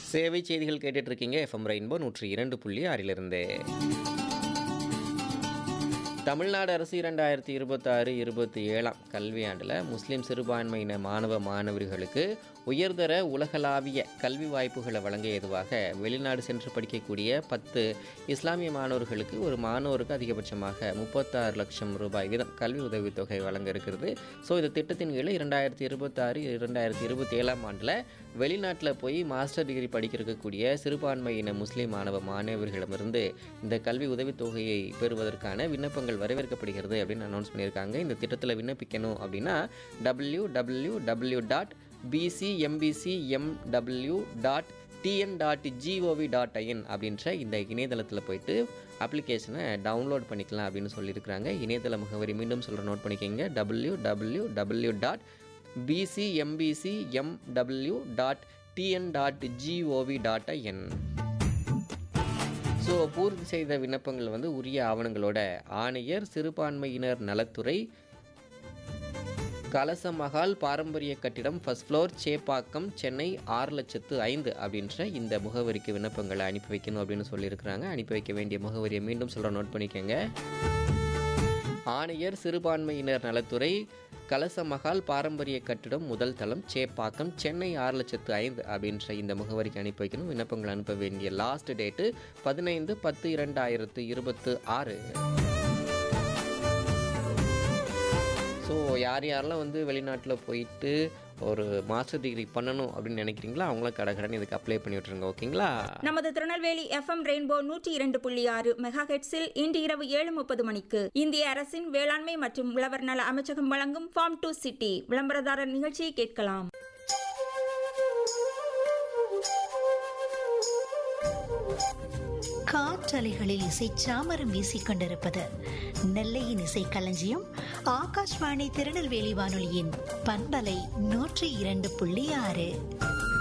சேவை செய்திகள் கேட்டுட்டு இருக்கீங்க எஃப்எம் ரெயின்போ நூற்றி இரண்டு புள்ளி ஆறிலிருந்து தமிழ்நாடு அரசு இரண்டாயிரத்தி இருபத்தாறு இருபத்தி ஏழாம் கல்வியாண்டில் முஸ்லீம் சிறுபான்மையின மாணவ மாணவர்களுக்கு உயர்தர உலகளாவிய கல்வி வாய்ப்புகளை வழங்க ஏதுவாக வெளிநாடு சென்று படிக்கக்கூடிய பத்து இஸ்லாமிய மாணவர்களுக்கு ஒரு மாணவருக்கு அதிகபட்சமாக முப்பத்தாறு லட்சம் ரூபாய் வீதம் கல்வி உதவித்தொகை வழங்க இருக்கிறது ஸோ இந்த திட்டத்தின் கீழ் இரண்டாயிரத்தி இருபத்தாறு இரண்டாயிரத்தி இருபத்தி ஏழாம் ஆண்டில் வெளிநாட்டில் போய் மாஸ்டர் டிகிரி படிக்க இருக்கக்கூடிய சிறுபான்மையின முஸ்லீம் மாணவ மாணவர்களிடமிருந்து இந்த கல்வி உதவித்தொகையை பெறுவதற்கான விண்ணப்பங்கள் வரவேற்கப்படுகிறது அப்படின்னு அனௌன்ஸ் பண்ணியிருக்காங்க இந்த திட்டத்தில் விண்ணப்பிக்கணும் அப்படின்னா W W W dot BCMBC MW dot TN dot GOV dot IN அப்படின்ற இந்த இணையதளத்தில் போயிட்டு அப்ளிகேஷனை டவுன்லோட் பண்ணிக்கலாம் அப்படின்னு சொல்லியிருக்கிறாங்க இணையதள முகவரி மீண்டும் சொல்கிற நோட் பண்ணிக்கோங்க W W W dot BCMBC MW dot TN dot GOV dot IN so பூர்த்தி செய்த விண்ணப்பங்கள் வந்து உரிய ஆவணங்களோட ஆணையர் சிறுபான்மையினர் நலத்துறை கலசமகால் பாரம்பரிய கட்டிடம் ஃபர்ஸ்ட் ஃப்ளோர் சேப்பாக்கம் சென்னை ஆறு லட்சத்து ஐந்து அப்படின்ற இந்த முகவரிக்கு விண்ணப்பங்களை அனுப்பி வைக்கணும் அப்படின்னு சொல்லியிருக்கிறாங்க அனுப்பி வைக்க வேண்டிய முகவரியை மீண்டும் சொல்கிற நோட் பண்ணிக்கோங்க ஆணையர் சிறுபான்மையினர் நலத்துறை கலசமகால் பாரம்பரிய கட்டிடம் முதல் தளம் சேப்பாக்கம் சென்னை ஆறு லட்சத்து ஐந்து அப்படின்ற இந்த முகவரிக்கு அனுப்பி வைக்கணும் விண்ணப்பங்கள் அனுப்ப வேண்டிய லாஸ்ட் டேட்டு பதினைந்து பத்து இரண்டாயிரத்து இருபத்து ஆறு ஸோ யார் யாரெல்லாம் வந்து வெளிநாட்டில் போயிட்டு ஒரு மாஸ்டர் டிகிரி பண்ணணும் அப்படின்னு நினைக்கிறீங்களோ அவங்களாம் கடகடன் இதுக்கு அப்ளை பண்ணி விட்ருங்க ஓகேங்களா நமது திருநெல்வேலி எஃப்எம் ரெயின்போ நூற்றி இரண்டு புள்ளி ஆறு மெகா ஹெட்ஸில் இன்று இரவு ஏழு முப்பது மணிக்கு இந்திய அரசின் வேளாண்மை மற்றும் உழவர் நல அமைச்சகம் வழங்கும் ஃபார்ம் டு சிட்டி விளம்பரதாரர் நிகழ்ச்சியை கேட்கலாம் காற்றலைகளில் இசை சாமரம் வீசிக் கொண்டிருப்பது நெல்லையின் இசை களஞ்சியம் ஆகாஷ்வாணி திருநெல்வேலி வானொலியின் பண்பலை நூற்றி இரண்டு புள்ளி ஆறு